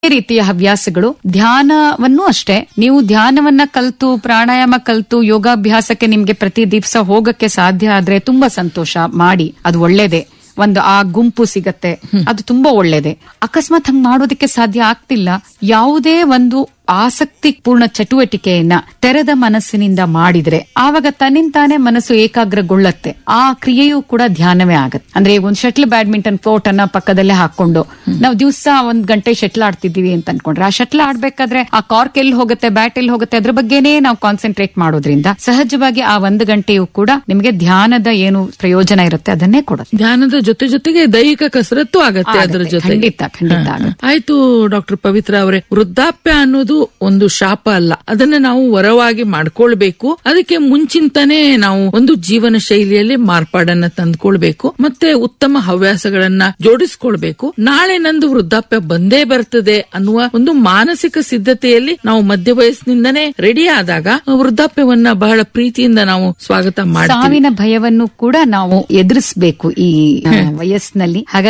ರೀತಿಯ ಹವ್ಯಾಸಗಳು ಧ್ಯಾನವನ್ನು ಅಷ್ಟೇ ನೀವು ಧ್ಯಾನವನ್ನ ಕಲ್ತು ಪ್ರಾಣಾಯಾಮ ಕಲ್ತು ಯೋಗಾಭ್ಯಾಸಕ್ಕೆ ನಿಮ್ಗೆ ಪ್ರತಿ ದಿವಸ ಹೋಗಕ್ಕೆ ಸಾಧ್ಯ ಆದ್ರೆ ತುಂಬಾ ಸಂತೋಷ ಮಾಡಿ ಅದು ಒಳ್ಳೇದೇ ಒಂದು ಆ ಗುಂಪು ಸಿಗತ್ತೆ ಅದು ತುಂಬಾ ಒಳ್ಳೇದೇ ಅಕಸ್ಮಾತ್ ಹಂಗ್ ಮಾಡೋದಕ್ಕೆ ಸಾಧ್ಯ ಆಗ್ತಿಲ್ಲ ಯಾವುದೇ ಒಂದು ಆಸಕ್ತಿ ಪೂರ್ಣ ಚಟುವಟಿಕೆಯನ್ನ ತೆರೆದ ಮನಸ್ಸಿನಿಂದ ಮಾಡಿದ್ರೆ ಆವಾಗ ತನ್ನಿಂತಾನೆ ಮನಸ್ಸು ಏಕಾಗ್ರಗೊಳ್ಳತ್ತೆ ಆ ಕ್ರಿಯೆಯೂ ಕೂಡ ಧ್ಯಾನವೇ ಆಗತ್ತೆ ಅಂದ್ರೆ ಈಗ ಒಂದು ಶಟ್ಲ್ ಬ್ಯಾಡ್ಮಿಂಟನ್ ಕೋರ್ಟ್ ಅನ್ನ ಪಕ್ಕದಲ್ಲೇ ಹಾಕೊಂಡು ನಾವು ದಿವಸ ಒಂದ್ ಗಂಟೆ ಶಟ್ಲ್ ಆಡ್ತಿದೀವಿ ಅಂತ ಅನ್ಕೊಂಡ್ರೆ ಆ ಶಟ್ಲ್ ಆಡ್ಬೇಕಾದ್ರೆ ಆ ಕಾರ್ಕ್ ಎಲ್ಲಿ ಹೋಗುತ್ತೆ ಬ್ಯಾಟ್ ಎಲ್ಲಿ ಹೋಗುತ್ತೆ ಅದ್ರ ಬಗ್ಗೆನೇ ನಾವು ಕಾನ್ಸಂಟ್ರೇಟ್ ಮಾಡೋದ್ರಿಂದ ಸಹಜವಾಗಿ ಆ ಒಂದು ಗಂಟೆಯೂ ಕೂಡ ನಿಮಗೆ ಧ್ಯಾನದ ಏನು ಪ್ರಯೋಜನ ಇರುತ್ತೆ ಅದನ್ನೇ ಕೊಡುತ್ತೆ ಧ್ಯಾನದ ಜೊತೆ ಜೊತೆಗೆ ದೈಹಿಕ ಕಸರತ್ತು ಆಗತ್ತೆ ಅದರ ಆಗತ್ತೆ. ಜೊತೆ ಖಂಡಿತ, ಖಂಡಿತ ಆಗತ್ತೆ. ಆಯ್ತು ಡಾಕ್ಟರ್ ಪವಿತ್ರ ಅವರೇ ವೃದ್ಧಾಪ್ಯ ಅನ್ನೋದು ಒಂದು ಶಾಪ ಅಲ್ಲ ಅದನ್ನ ನಾವು ವರವಾಗಿ ಮಾಡ್ಕೊಳ್ಬೇಕು ಅದಕ್ಕೆ ಮುಂಚಿಂತಾನೆ ನಾವು ಒಂದು ಜೀವನ ಶೈಲಿಯಲ್ಲಿ ಮಾರ್ಪಾಡನ್ನ ತಂದ್ಕೊಳ್ಬೇಕು ಮತ್ತೆ ಉತ್ತಮ ಹವ್ಯಾಸಗಳನ್ನ ಜೋಡಿಸ್ಕೊಳ್ಬೇಕು ನಾಳೆ ನಂದು ವೃದ್ಧಾಪ್ಯ ಬಂದೇ ಬರ್ತದೆ ಅನ್ನುವ ಒಂದು ಮಾನಸಿಕ ಸಿದ್ಧತೆಯಲ್ಲಿ ನಾವು ಮಧ್ಯ ವಯಸ್ಸಿನಿಂದನೇ ರೆಡಿ ಆದಾಗ ವೃದ್ಧಾಪ್ಯವನ್ನ ಬಹಳ ಪ್ರೀತಿಯಿಂದ ನಾವು ಸ್ವಾಗತ ಮಾಡ್ತೀವಿ ಸಾವಿನ ಭಯವನ್ನು ಕೂಡ ನಾವು ಎದುರಿಸಬೇಕು ಈ ಆ, ವಯಸ್ಸಿನಲ್ಲಿ ಹಾಗಾಗಿ